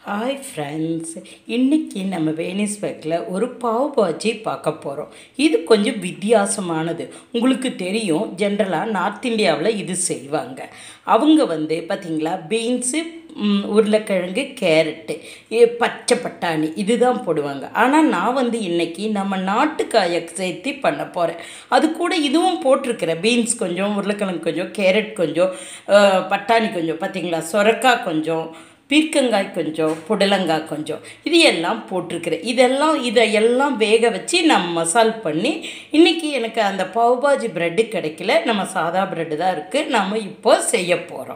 hi friends இன்றைக்கி நம்ம வேனிஸ் பேக்கில் ஒரு பாவ் பாஜி பார்க்க போகிறோம் இது கொஞ்சம் வித்தியாசமானது உங்களுக்கு தெரியும் ஜென்ரலாக நார்த் இந்தியாவில் இது செய்வாங்க அவங்க வந்து பார்த்திங்களா பீன்ஸு உருளைக்கிழங்கு கேரட்டு இ- பச்சை பட்டாணி இதுதான் போடுவாங்க ஆனால் நான் வந்து இன்னைக்கு நம்ம நாட்டுக்காயை சேர்த்து பண்ண போகிறேன் அது கூட இதுவும் போட்டிருக்கிறேன் பீன்ஸ் கொஞ்சம் உருளைக்கிழங்கு கொஞ்சம் கேரட் கொஞ்சம் அஹ், பட்டாணி கொஞ்சம் பார்த்திங்களா சொரக்காய் கொஞ்சம் பீர்க்கங்காய் கொஞ்சம் புடலங்காய் கொஞ்சம் இது எல்லாம் போட்டிருக்கிறேன் இதெல்லாம் இதை எல்லாம் வேக வச்சு நான் மசால் பண்ணி இன்றைக்கி எனக்கு அந்த பவுபாஜி ப்ரெட்டு கிடைக்கல நம்ம சாதா ப்ரெட்டு தான் இருக்குது நம்ம இப்போ செய்ய போகிறோம்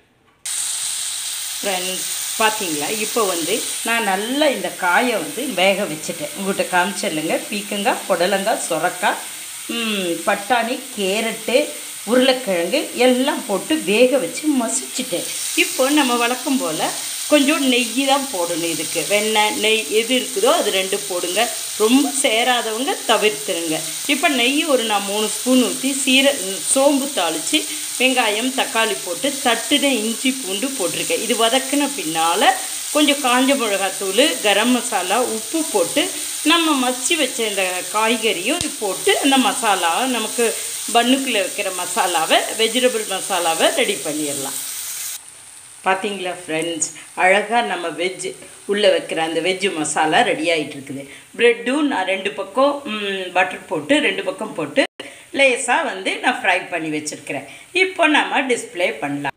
ஃப்ரெண்ட்ஸ் பார்த்தீங்களா இப்போ வந்து நான் நல்லா இந்த காயை வந்து வேக வச்சுட்டேன் உங்கள்கிட்ட காமிச்சிடலுங்க பீக்கங்காய் புடலங்காய் சுரக்காய் ம், பட்டாணி கேரட்டு உருளைக்கிழங்கு எல்லாம் போட்டு வேக வச்சு மசிச்சுட்டேன் இப்போ நம்ம வழக்கம் போல் கொஞ்சம் நெய் தான் போடணும் இதுக்கு வெண்ணெய் நெய் எது இருக்குதோ அது ரெண்டு போடுங்க ரொம்ப சேராதவங்க தவிர்த்துருங்க இப்போ நெய் ஒரு நான் மூணு ஸ்பூன் ஊற்றி சீர சோம்பு தாளித்து வெங்காயம் தக்காளி போட்டு தட்டுன இஞ்சி பூண்டு போட்டிருக்கேன் இது வதக்கின பின்னால் கொஞ்சம் காஞ்ச மிளகாத்தூள் கரம் மசாலா உப்பு போட்டு நம்ம மச்சி வச்ச இந்த காய்கறியும் போட்டு அந்த மசாலாவை நமக்கு பன்னுக்குள்ளே வைக்கிற மசாலாவை வெஜிடபிள் மசாலாவை ரெடி பண்ணிடலாம் பார்த்தீங்களா ஃப்ரெண்ட்ஸ் அழகாக நம்ம வெஜ் உள்ளே வைக்கிற அந்த வெஜ் மசாலா ரெடி ஆகிட்டு இருக்குது ப்ரெட்டும் நான் ரெண்டு பக்கம் பட்டர் போட்டு ரெண்டு பக்கம் போட்டு லேசாக வந்து நான் ஃப்ரை பண்ணி வச்சுருக்கிறேன் இப்போ நம்ம டிஸ்ப்ளே பண்ணலாம்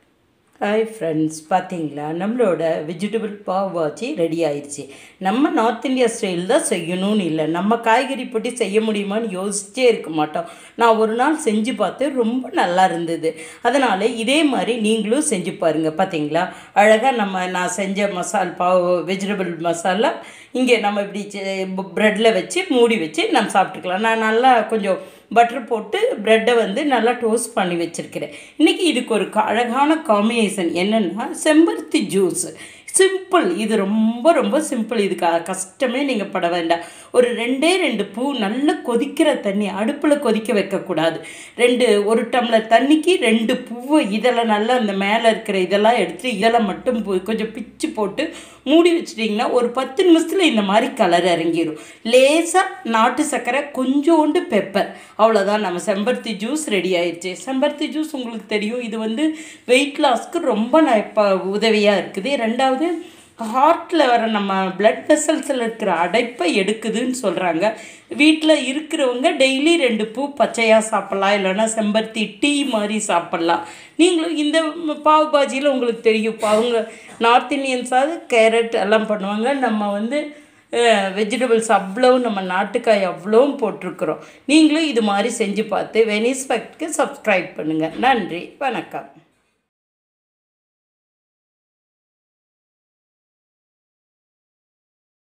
ஹாய் ஃப்ரெண்ட்ஸ் பார்த்தீங்களா நம்மளோட வெஜிடபிள் பாவ் பாஜி ரெடி ஆயிடுச்சு நம்ம நார்த் இந்தியா ஸ்டைல் தான் செய்யணும்னு இல்லை நம்ம காய்கறி போட்டு செய்ய முடியுமான்னு யோசிச்சே இருக்க மாட்டோம் நான் ஒரு நாள் செஞ்சு பார்த்து ரொம்ப நல்லா இருந்தது அதனால் இதே மாதிரி நீங்களும் செஞ்சு பாருங்கள் பார்த்தீங்களா அழகாக நம்ம நான் செஞ்ச மசால் பாவ் வெஜிடபிள் மசாலா இங்கே நம்ம இப்படி ப்ரெட்டில் வச்சு மூடி வச்சு நம்ம சாப்பிட்டுக்கலாம் நான் நல்லா கொஞ்சம் பட்டர் போட்டு ப்ரெட்டை வந்து நல்லா டோஸ்ட் பண்ணி வச்சுருக்கிறேன் இன்றைக்கி இதுக்கு ஒரு க- அழகான காம்பினேஷன் என்னென்னா செம்பருத்தி ஜூஸ் சிம்பிள் இது ரொம்ப ரொம்ப சிம்பிள் இதுக்கு அ- கஷ்டமே நீங்கள் பட வேண்டாம் ஒரு ரெண்டே ரெண்டு பூ நல்லா கொதிக்கிற தண்ணி அடுப்பில் கொதிக்க வைக்கக்கூடாது ரெண்டு ஒரு டம்ளர் தண்ணிக்கு ரெண்டு பூவை இதெல்லாம் நல்லா அந்த மேலே இருக்கிற இதெல்லாம் எடுத்து இதெல்லாம் மட்டும் பூ- கொஞ்சம் பிச்சு போட்டு மூடி வச்சிட்டிங்கன்னா ஒரு பத்து நிமிஷத்தில் இந்த மாதிரி கலர் இறங்கிடும் லேசாக நாட்டு சர்க்கரை கொஞ்சோண்டு பெப்பர் அவ்வளோதான் நம்ம செம்பருத்தி ஜூஸ் ரெடி ஆயிடுச்சு செம்பருத்தி ஜூஸ் உங்களுக்கு தெரியும் இது வந்து வெயிட் லாஸ்க்கு ரொம்ப ந- இப்போ உதவியாக இருக்குது ரெண்டாவது ஹார்ட்டில் வர நம்ம பிளட் வெசல்ஸில் இருக்கிற அடைப்பை எடுக்குதுன்னு சொல்கிறாங்க வீட்டில் இருக்கிறவங்க டெய்லி ரெண்டு பூ பச்சையாக சாப்பிட்லாம் இல்லைன்னா செம்பருத்தி டீ மாதிரி சாப்பிட்லாம் நீங்களும் இந்த ம- பாவ் பாஜியில் உங்களுக்கு தெரியும் இப்போ அவங்க நார்த் இந்தியன்ஸாவது கேரட் எல்லாம் பண்ணுவாங்க நம்ம வந்து வெஜிடபிள்ஸ் அவ்வளவும் நம்ம நாட்டுக்காய் அவ்வளவும் போட்டிருக்கிறோம் நீங்களும் இது மாதிரி செஞ்சு பார்த்து வெனிஸ் ஃபேக்ட்க்கு சப்ஸ்கிரைப் பண்ணுங்கள் நன்றி வணக்கம்